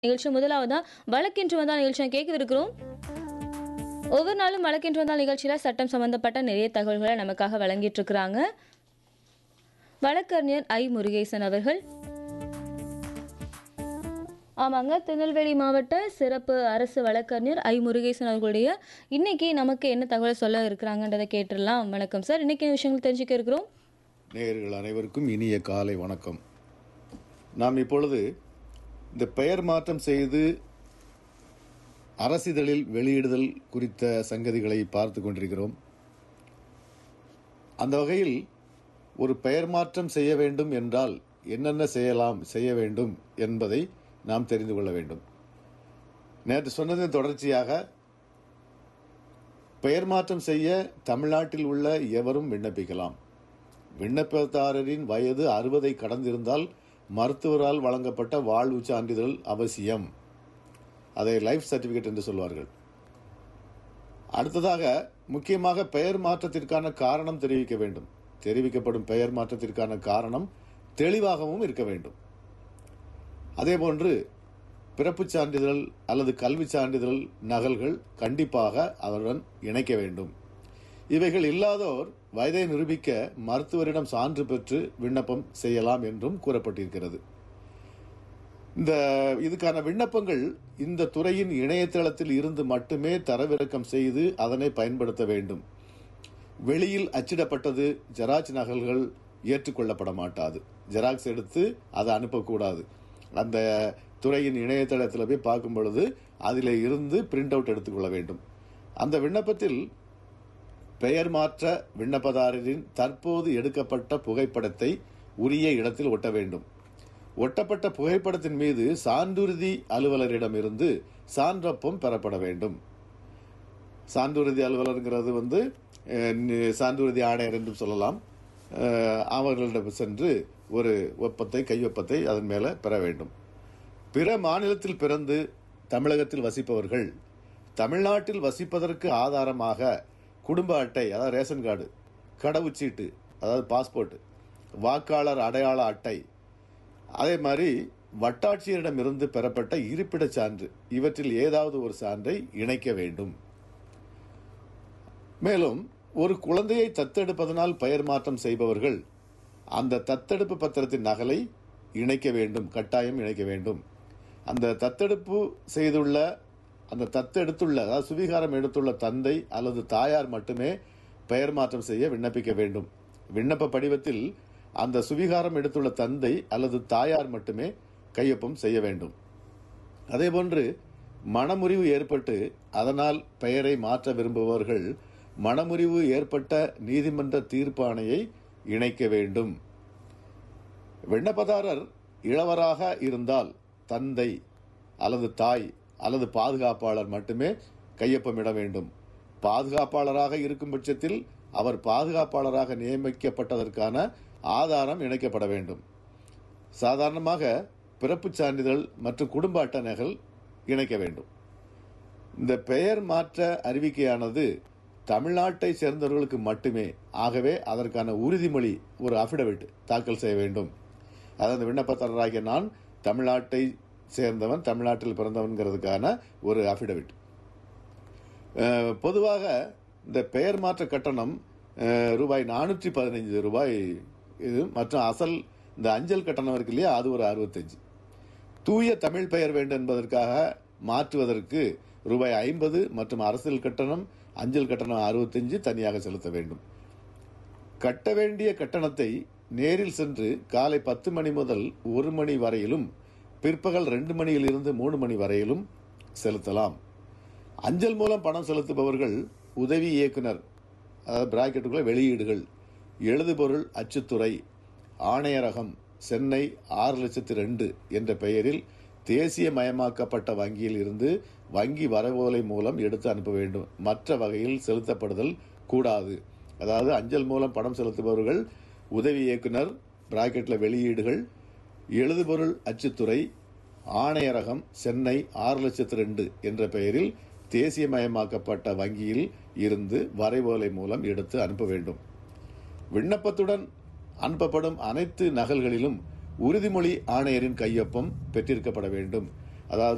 நிகழ்ச்சி முதலாவதா வழக்கென்று வந்தால் நிகழ்ச்சியை கேட்கவிருக்கிறோம் ஒவ்வொரு நாளும் வழக்கென்று வந்தால் நிகழ்ச்சியில் சட்டம் சம்பந்தப்பட்ட நிறைய தகவல்களை நமக்காக வழங்கிட்டு இருக்கிறாங்க வழக்கறிஞர் ஐ முருகேசன் அவர்கள் ஆமாங்க திருநெல்வேலி மாவட்ட சிறப்பு அரசு வழக்கறிஞர் ஐ முருகேசன் அவர்களுடைய இன்னைக்கு நமக்கு என்ன தகவல் சொல்ல இருக்கிறாங்கன்றதை கேட்டுடலாம் வணக்கம் சார் இன்னைக்கு என்ன விஷயங்கள் தெரிஞ்சுக்க இருக்கிறோம் நேயர்கள் அனைவருக்கும் இனிய காலை வணக்கம் நாம் இப்பொழுது இந்த பெயர் மாற்றம் செய்து அரசிதழில் வெளியிடுதல் குறித்த சங்கதிகளை பார்த்து கொண்டிருக்கிறோம் அந்த வகையில் ஒரு பெயர் மாற்றம் செய்ய வேண்டும் என்றால் என்னென்ன செய்யலாம் செய்ய வேண்டும் என்பதை நாம் தெரிந்து கொள்ள வேண்டும் நேற்று சொன்னதின் தொடர்ச்சியாக பெயர் மாற்றம் செய்ய தமிழ்நாட்டில் உள்ள எவரும் விண்ணப்பிக்கலாம் விண்ணப்பதாரரின் வயது அறுபதை கடந்திருந்தால் மருத்துவரால் வழங்கப்பட்ட வாழ்வு சான்றிதழ் அவசியம் அதை லைஃப் சர்டிபிகேட் என்று சொல்வார்கள் அடுத்ததாக முக்கியமாக பெயர் மாற்றத்திற்கான காரணம் தெரிவிக்க வேண்டும் தெரிவிக்கப்படும் பெயர் மாற்றத்திற்கான காரணம் தெளிவாகவும் இருக்க வேண்டும் அதேபோன்று பிறப்புச் சான்றிதழ் அல்லது கல்விச் சான்றிதழ் நகல்கள் கண்டிப்பாக அவருடன் இணைக்க வேண்டும் இவைகள் இல்லாதோர் வயதை நிரூபிக்க மருத்துவரிடம் சான்று பெற்று விண்ணப்பம் செய்யலாம் என்றும் கூறப்பட்டிருக்கிறது இந்த இதுக்கான விண்ணப்பங்கள் இந்த துறையின் இணையதளத்தில் இருந்து மட்டுமே தரவிறக்கம் செய்து அதனை பயன்படுத்த வேண்டும் வெளியில் அச்சிடப்பட்டது ஜெராக்ஸ் நகல்கள் ஏற்றுக்கொள்ளப்பட மாட்டாது ஜெராக்ஸ் எடுத்து அதை அனுப்பக்கூடாது அந்த துறையின் இணையதளத்தில் போய் பார்க்கும் பொழுது அதில் இருந்து பிரிண்ட் அவுட் எடுத்துக்கொள்ள வேண்டும் அந்த விண்ணப்பத்தில் பெயர் மாற்ற விண்ணப்பதாரரின் தற்போது எடுக்கப்பட்ட புகைப்படத்தை உரிய இடத்தில் ஒட்ட வேண்டும் ஒட்டப்பட்ட புகைப்படத்தின் மீது சான்றுறுதி அலுவலரிடமிருந்து சான்றொப்பம் பெறப்பட வேண்டும் சான்றுறுதி அலுவலருங்கிறது வந்து அஹ், நி- சான்றுறுதி ஆணையர் என்றும் சொல்லலாம் அஹ், அவர்களிடம் சென்று ஒரு ஒப்பத்தை கையொப்பத்தை அதன் மேல பெற வேண்டும் பிற மாநிலத்தில் பிறந்து தமிழகத்தில் வசிப்பவர்கள் தமிழ்நாட்டில் வசிப்பதற்கு ஆதாரமாக குடும்ப அட்டை அதாவது ரேஷன் கார்டு கடவுச்சீட்டு அதாவது பாஸ்போர்ட் வாக்காளர் அடையாள அட்டை அதே மாதிரி வட்டாட்சியரிடமிருந்து பெறப்பட்ட இருப்பிடச் சான்று இவற்றில் ஏதாவது ஒரு சான்றை இணைக்க வேண்டும் மேலும் ஒரு குழந்தையை தத்தெடுப்பதனால் பெயர் மாற்றம் செய்பவர்கள் அந்த தத்தெடுப்பு பத்திரத்தின் நகலை இணைக்க வேண்டும் கட்டாயம் இணைக்க வேண்டும் அந்த தத்தெடுப்பு செய்துள்ள அந்த தத்தெடுத்துள்ள அதாவது சுவீகாரம் எடுத்துள்ள தந்தை அல்லது தாயார் மட்டுமே பெயர் மாற்றம் செய்ய விண்ணப்பிக்க வேண்டும் விண்ணப்ப படிவத்தில் அந்த சுவீகாரம் எடுத்துள்ள தந்தை அல்லது தாயார் மட்டுமே கையொப்பம் செய்ய வேண்டும் அதேபோன்று மனமுறிவு ஏற்பட்டு அதனால் பெயரை மாற்ற விரும்புபவர்கள் மனமுறிவு ஏற்பட்ட நீதிமன்ற தீர்ப்பாணையை இணைக்க வேண்டும் விண்ணப்பதாரர் இளவராக இருந்தால் தந்தை அல்லது தாய் அல்லது பாதுகாப்பாளர் மட்டுமே கையொப்பமிட வேண்டும் பாதுகாப்பாளராக இருக்கும் பட்சத்தில் அவர் பாதுகாப்பாளராக நியமிக்கப்பட்டதற்கான ஆதாரம் இணைக்கப்பட வேண்டும் சாதாரணமாக பிறப்புச் சான்றிதழ் மற்றும் குடும்ப அட்டணைகள் இணைக்க வேண்டும் இந்த பெயர் மாற்ற அறிவிக்கையானது தமிழ்நாட்டை சேர்ந்தவர்களுக்கு மட்டுமே ஆகவே அதற்கான உறுதிமொழி ஒரு அபிடவிட் தாக்கல் செய்ய வேண்டும் அதாவது விண்ணப்பதாரராகிய நான் தமிழ்நாட்டை சேர்ந்தவன் தமிழ்நாட்டில் பிறந்தவன்கிறதுக்கான ஒரு அபிடவிட் அஹ், பொதுவாக இந்த பெயர் மாற்ற கட்டணம் அஹ், ரூபாய் நானூற்றி பதினைஞ்சு ரூபாய் இது மற்றும் அசல் இந்த அஞ்சல் கட்டணம் இருக்கு இல்லையா அது ஒரு அறுபத்தஞ்சு தூய தமிழ் பெயர் வேண்டும் என்பதற்காக மாற்றுவதற்கு ரூபாய் ஐம்பது மற்றும் அரசியல் கட்டணம் அஞ்சல் கட்டணம் அறுபத்தஞ்சு தனியாக செலுத்த வேண்டும் கட்ட வேண்டிய கட்டணத்தை நேரில் சென்று காலை பத்து மணி முதல் ஒரு மணி வரையிலும் பிற்பகல் ரெண்டு மணியில் இருந்து மூணு மணி வரையிலும் செலுத்தலாம் அஞ்சல் மூலம் பணம் செலுத்துபவர்கள் உதவி இயக்குனர் அதாவது பிராக்கெட்டுக்குள்ள வெளியீடுகள் எழுதுபொருள் அச்சுத்துறை ஆணையரகம் சென்னை ஆறு லட்சத்து ரெண்டு என்ற பெயரில் தேசிய மயமாக்கப்பட்ட வங்கியில் இருந்து வங்கி வரவோலை மூலம் எடுத்து அனுப்ப வேண்டும் மற்ற வகையில் செலுத்தப்படுதல் கூடாது அதாவது அஞ்சல் மூலம் பணம் செலுத்துபவர்கள் உதவி இயக்குனர் பிராக்கெட்ல வெளியீடுகள் எழுதுபொருள் அச்சுத்துறை ஆணையரகம் சென்னை ஆறு லட்சத்து ரெண்டு என்ற பெயரில் தேசியமயமாக்கப்பட்ட வங்கியில் இருந்து வரைவோலை மூலம் எடுத்து அனுப்ப வேண்டும் விண்ணப்பத்துடன் அனுப்பப்படும் அனைத்து நகல்களிலும் உறுதிமொழி ஆணையரின் கையொப்பம் பெற்றிருக்கப்பட வேண்டும் அதாவது